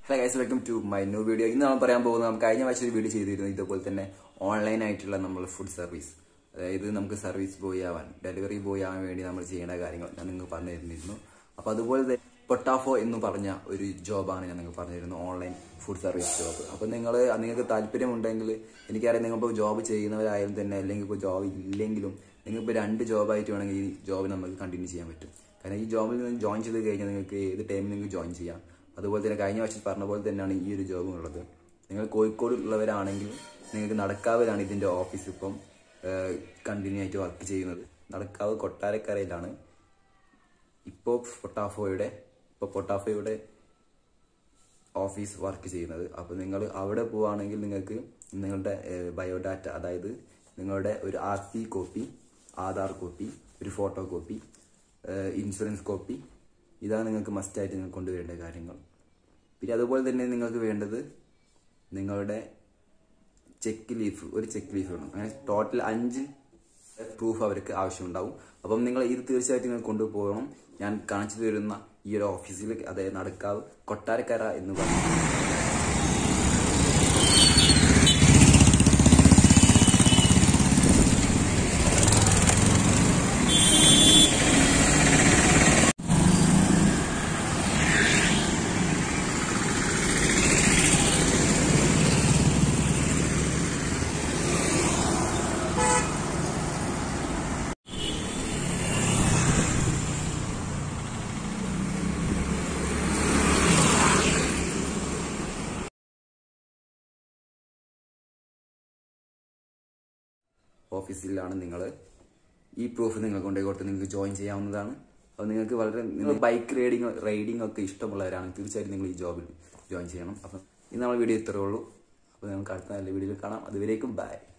hello guys welcome to my new video ഇന്ന് നമ്മൾ പറയാൻ പോകുന്നത് നമുക്ക് കഴിഞ്ഞ ആഴ്ച ഒരു വീഡിയോ ചെയ്തിരുന്നു ഇതുപോലെ തന്നെ ഓൺലൈൻ ആയിട്ടുള്ള നമ്മൾ ഫുഡ് സർവീസ് അതായത് നമുക്ക് സർവീസ് ബോയ് ആവാൻ ഡെലിവറി ബോയ് ആവാൻ വേണ്ടി നമ്മൾ ചെയ്യേണ്ട കാര്യങ്ങൾ ഞാൻ നിങ്ങൾക്ക് പറഞ്ഞു തരുന്നിരുന്നു അപ്പോൾ അതുപോലെ തന്നെ പൊട്ടാഫോ എന്ന് പറഞ്ഞ ഒരു ജോബാണ് ഞാൻ നിങ്ങൾക്ക് പറഞ്ഞിരുന്നു ഓൺലൈൻ ഫുഡ് സർവീസ് ജോബ് അപ്പോൾ നിങ്ങൾ നിങ്ങൾക്ക് താല്പര്യമുണ്ടെങ്കിൽ എനിക്കറിയാം നിങ്ങളിപ്പോൾ ജോബ് ചെയ്യുന്നവരായാലും തന്നെ അല്ലെങ്കിൽ ഇപ്പോൾ ജോബ് ഇല്ലെങ്കിലും നിങ്ങളിപ്പോൾ രണ്ട് ജോബായിട്ട് വേണമെങ്കിൽ ഈ ജോബ് നമുക്ക് കണ്ടിന്യൂ ചെയ്യാൻ പറ്റും കാരണം ഈ ജോബിൽ നിന്ന് ജോയിൻ ചെയ്ത് കഴിഞ്ഞാൽ നിങ്ങൾക്ക് ഏത് ടൈമിൽ നിങ്ങൾക്ക് ജോയിൻ ചെയ്യാം അതുപോലെ തന്നെ കഴിഞ്ഞ വർഷം പറഞ്ഞ പോലെ തന്നെയാണ് ഈ ഒരു ജോബും ഉള്ളത് നിങ്ങൾ കോഴിക്കോട് ഉള്ളവരാണെങ്കിൽ നിങ്ങൾക്ക് നടക്കാവിലാണ് ഇതിൻ്റെ ഓഫീസ് ഇപ്പം കണ്ടിന്യൂ ആയിട്ട് വർക്ക് ചെയ്യുന്നത് നടക്കാവ് കൊട്ടാരക്കരയിലാണ് ഇപ്പോൾ പൊട്ടാഫോയുടെ ഇപ്പോൾ പൊട്ടാഫോയുടെ ഓഫീസ് വർക്ക് ചെയ്യുന്നത് അപ്പോൾ നിങ്ങൾ അവിടെ പോവുകയാണെങ്കിൽ നിങ്ങൾക്ക് നിങ്ങളുടെ ബയോഡാറ്റ അതായത് നിങ്ങളുടെ ഒരു R C copy Aadhaar copy ഒരു ഫോട്ടോ കോപ്പി ഇൻഷുറൻസ് കോപ്പി ഇതാണ് നിങ്ങൾക്ക് മസ്റ്റായിട്ട് നിങ്ങൾ കൊണ്ടുവരേണ്ട കാര്യങ്ങൾ പിന്നെ അതുപോലെ തന്നെ നിങ്ങൾക്ക് വേണ്ടത് നിങ്ങളുടെ ചെക്ക് ലീഫ് ഒരു ചെക്ക് ലീഫ് വേണം അങ്ങനെ ടോട്ടൽ അഞ്ച് പ്രൂഫ് അവർക്ക് ആവശ്യമുണ്ടാവും അപ്പം നിങ്ങൾ ഇത് തീർച്ചയായിട്ടും നിങ്ങൾ കൊണ്ടുപോകണം ഞാൻ കാണിച്ചു തരുന്ന ഈ ഒരു ഓഫീസിൽ അതായത് നടക്കാവ് കൊട്ടാരക്കര എന്ന് പറഞ്ഞു ഓഫീസിലാണ് നിങ്ങൾ ഈ പ്രൂഫ് നിങ്ങൾ കൊണ്ടുപോയി കൊടുത്ത് നിങ്ങൾക്ക് ജോയിൻ ചെയ്യാവുന്നതാണ് അപ്പോൾ നിങ്ങൾക്ക് വളരെ നിങ്ങൾ ബൈക്ക് റൈഡിങ് റൈഡിംഗ് ഒക്കെ ഇഷ്ടമുള്ളവരാണ് തീർച്ചയായിട്ടും നിങ്ങൾ ഈ ജോബിൽ ജോയിൻ ചെയ്യണം അപ്പം ഇന്ന് നമ്മൾ വീഡിയോ ഇത്രയേ ഉള്ളൂ അപ്പോൾ നമുക്ക് അടുത്ത നല്ല വീഡിയോയിൽ കാണാം അതുവരേക്കും ബൈ